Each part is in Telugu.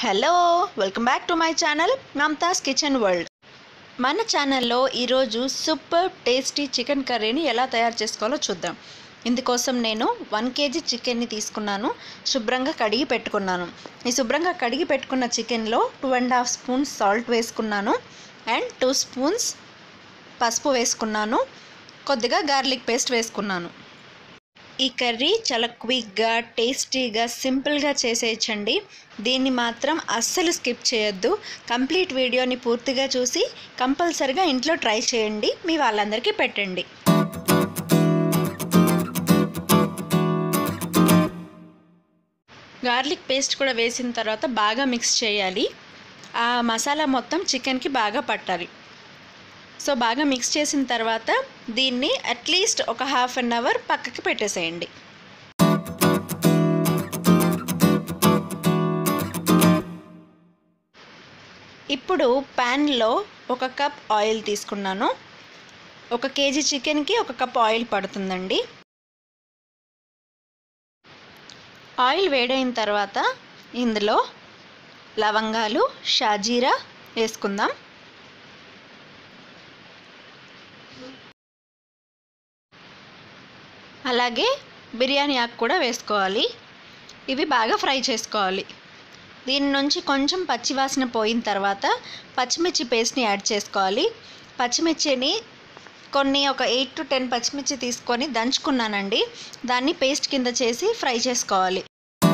hello welcome back to my channel Mamata's kitchen world మన ఛానల్లో ఈరోజు సూపర్ టేస్టీ చికెన్ కర్రీని ఎలా తయారు చేసుకోవాలో చూద్దాం ఇందుకోసం నేను వన్ కేజీ చికెన్ని తీసుకున్నాను శుభ్రంగా కడిగి పెట్టుకున్నాను ఈ శుభ్రంగా కడిగి పెట్టుకున్న చికెన్లో two and half spoons salt వేసుకున్నాను అండ్ టూ స్పూన్స్ పసుపు వేసుకున్నాను కొద్దిగా గార్లిక్ పేస్ట్ వేసుకున్నాను ఈ కర్రీ చాలా క్విక్గా టేస్టీగా సింపుల్గా చేసేయచ్చండి దీన్ని మాత్రం అస్సలు స్కిప్ చేయొద్దు కంప్లీట్ వీడియోని పూర్తిగా చూసి కంపల్సరిగా ఇంట్లో ట్రై చేయండి మీ వాళ్ళందరికీ పెట్టండి గార్లిక్ పేస్ట్ కూడా వేసిన తర్వాత బాగా మిక్స్ చేయాలి ఆ మసాలా మొత్తం చికెన్కి బాగా పట్టాలి సో బాగా మిక్స్ చేసిన తర్వాత దీన్ని అట్లీస్ట్ ఒక హాఫ్ అన్ అవర్ పక్కకి పెట్టేసేయండి ఇప్పుడు ప్యాన్లో ఒక కప్ ఆయిల్ తీసుకున్నాను ఒక కేజీ చికెన్కి ఒక కప్ ఆయిల్ పడుతుందండి ఆయిల్ వేడైన తర్వాత ఇందులో లవంగాలు షాజీరా వేసుకుందాం అలాగే బిర్యానీ ఆకు కూడా వేసుకోవాలి ఇవి బాగా ఫ్రై చేసుకోవాలి దీని నుంచి కొంచెం పచ్చివాసన పోయిన తర్వాత పచ్చిమిర్చి పేస్ట్ని యాడ్ చేసుకోవాలి పచ్చిమిర్చిని కొన్ని ఒక ఎయిట్ టు టెన్ పచ్చిమిర్చి తీసుకొని దంచుకున్నానండి దాన్ని పేస్ట్ కింద చేసి ఫ్రై చేసుకోవాలి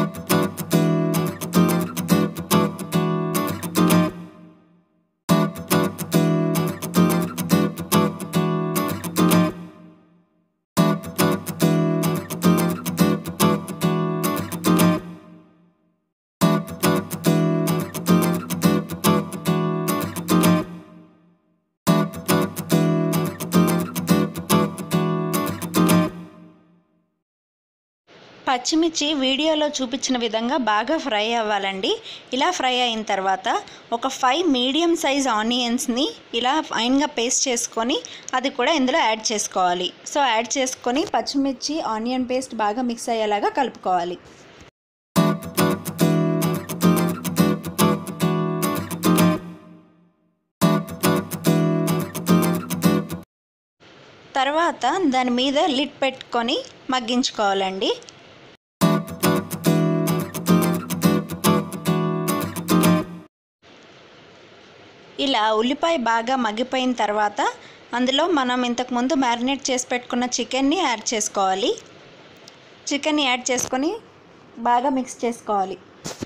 పచ్చిమిర్చి వీడియోలో చూపించిన విధంగా బాగా ఫ్రై అవ్వాలండి ఇలా ఫ్రై అయిన తర్వాత ఒక ఫైవ్ మీడియం సైజ్ ఆనియన్స్ని ఇలా ఫైన్గా పేస్ట్ చేసుకొని అది కూడా ఇందులో యాడ్ చేసుకోవాలి సో యాడ్ చేసుకొని పచ్చిమిర్చి ఆనియన్ పేస్ట్ బాగా మిక్స్ అయ్యేలాగా కలుపుకోవాలి తర్వాత దాని మీద లిడ్ పెట్టుకొని మగ్గించుకోవాలండి ఇలా ఉల్లిపాయ బాగా మగ్గిపోయిన తర్వాత అందులో మనం ఇంతకుముందు మ్యారినేట్ చేసి పెట్టుకున్న చికెన్ని యాడ్ చేసుకోవాలి చికెన్ని యాడ్ చేసుకొని బాగా మిక్స్ చేసుకోవాలి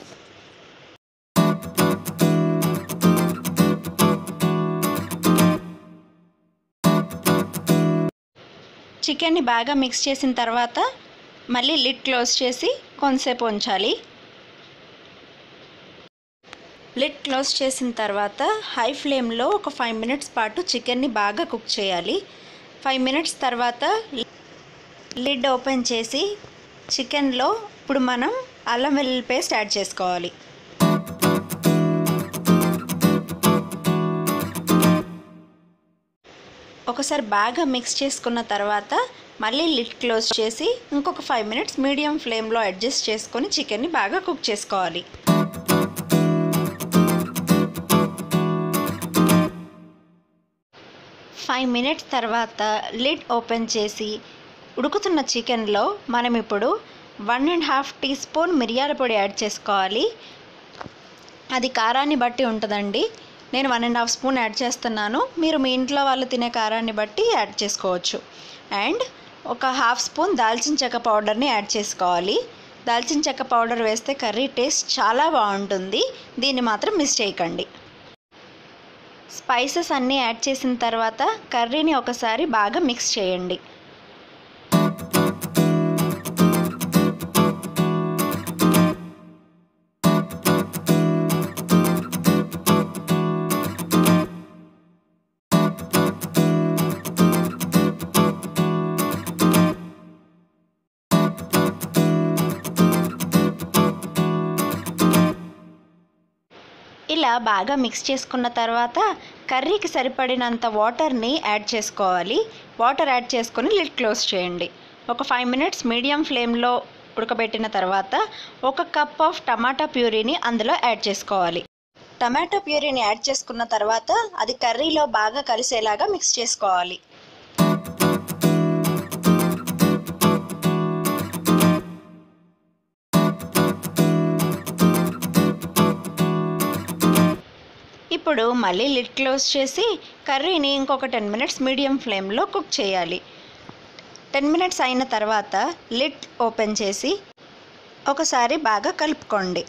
చికెన్ని బాగా మిక్స్ చేసిన తర్వాత మళ్ళీ లిడ్ క్లోజ్ చేసి కొంతసేపు ఉంచాలి లిడ్ క్లోజ్ చేసిన తర్వాత హై ఫ్లేమ్లో ఒక ఫైవ్ మినిట్స్ పాటు చికెన్ని బాగా కుక్ చేయాలి ఫైవ్ మినిట్స్ తర్వాత లిడ్ ఓపెన్ చేసి చికెన్లో ఇప్పుడు మనం అల్లం వెల్లుల్లి పేస్ట్ యాడ్ చేసుకోవాలి ఒకసారి బాగా మిక్స్ చేసుకున్న తర్వాత మళ్ళీ లిడ్ క్లోజ్ చేసి ఇంకొక ఫైవ్ మినిట్స్ మీడియం ఫ్లేమ్లో అడ్జస్ట్ చేసుకొని చికెన్ని బాగా కుక్ చేసుకోవాలి ఫైవ్ మినిట్స్ తర్వాత లిడ్ ఓపెన్ చేసి ఉడుకుతున్న చికెన్లో మనం ఇప్పుడు one and half teaspoon మిరియాల పొడి యాడ్ చేసుకోవాలి అది కారాన్ని బట్టి ఉంటుందండి నేను one and half spoon add చేస్తున్నాను మీరు మీ ఇంట్లో వాళ్ళు తినే కారాన్ని బట్టి యాడ్ చేసుకోవచ్చు అండ్ ఒక హాఫ్ స్పూన్ దాల్చిన చెక్క పౌడర్ని యాడ్ చేసుకోవాలి దాల్చిన చెక్క పౌడర్ వేస్తే కర్రీ టేస్ట్ చాలా బాగుంటుంది దీన్ని మాత్రం మిస్ చేయకండి స్పైసెస్ అన్నీ యాడ్ చేసిన తర్వాత కర్రీని ఒకసారి బాగా మిక్స్ చేయండి ఇలా బాగా మిక్స్ చేసుకున్న తర్వాత కర్రీకి సరిపడినంత వాటర్ని యాడ్ చేసుకోవాలి వాటర్ యాడ్ చేసుకొని లిడ్ క్లోజ్ చేయండి ఒక ఫైవ్ మినిట్స్ మీడియం ఫ్లేమ్లో ఉడకబెట్టిన తర్వాత ఒక కప్ ఆఫ్ టమాటా ప్యూరీని అందులో యాడ్ చేసుకోవాలి టమాటో ప్యూరీని యాడ్ చేసుకున్న తర్వాత అది కర్రీలో బాగా కలిసేలాగా మిక్స్ చేసుకోవాలి ఇప్పుడు మళ్ళీ లిడ్ క్లోజ్ చేసి కర్రీని ఇంకొక టెన్ మినిట్స్ మీడియం ఫ్లేమ్లో కుక్ చేయాలి టెన్ మినిట్స్ అయిన తర్వాత లిడ్ ఓపెన్ చేసి ఒకసారి బాగా కలుపుకోండి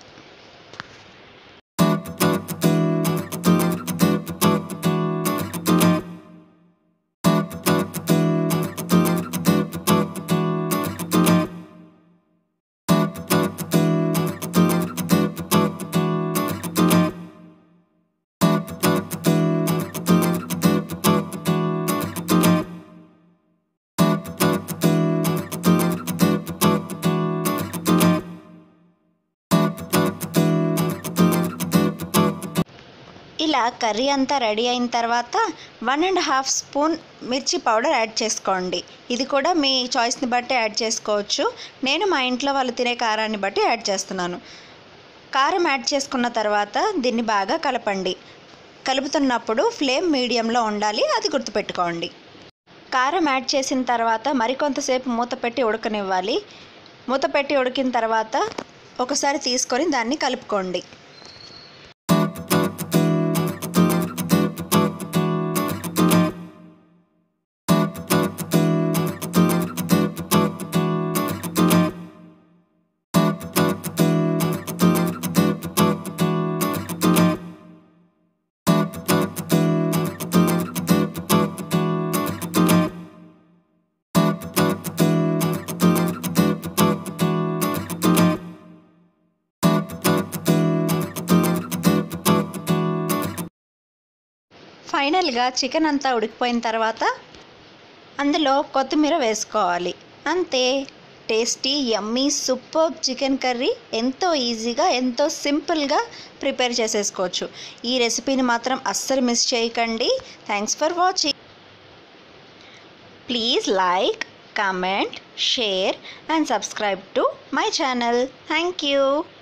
ఇలా కర్రీ అంతా రెడీ అయిన తర్వాత వన్ అండ్ హాఫ్ స్పూన్ మిర్చి పౌడర్ యాడ్ చేసుకోండి ఇది కూడా మీ చాయిస్ని బట్టి యాడ్ చేసుకోవచ్చు నేను మా ఇంట్లో వాళ్ళు తినే కారాన్ని బట్టి యాడ్ చేస్తున్నాను కారం యాడ్ చేసుకున్న తర్వాత దీన్ని బాగా కలపండి కలుపుతున్నప్పుడు ఫ్లేమ్ మీడియంలో ఉండాలి అది గుర్తుపెట్టుకోండి కారం యాడ్ చేసిన తర్వాత మరికొంతసేపు మూత పెట్టి ఉడకనివ్వాలి మూత పెట్టి ఉడికిన తర్వాత ఒకసారి తీసుకొని దాన్ని కలుపుకోండి ఫైనల్గా చికెన్ అంతా ఉడికిపోయిన తర్వాత అందులో కొత్తిమీర వేసుకోవాలి అంతే tasty yummy super chicken curry ఎంతో ఈజీగా ఎంతో సింపుల్గా ప్రిపేర్ చేసేసుకోవచ్చు ఈ రెసిపీని మాత్రం అస్సలు మిస్ చేయకండి thanks for watching please like comment share and subscribe to my channel thank you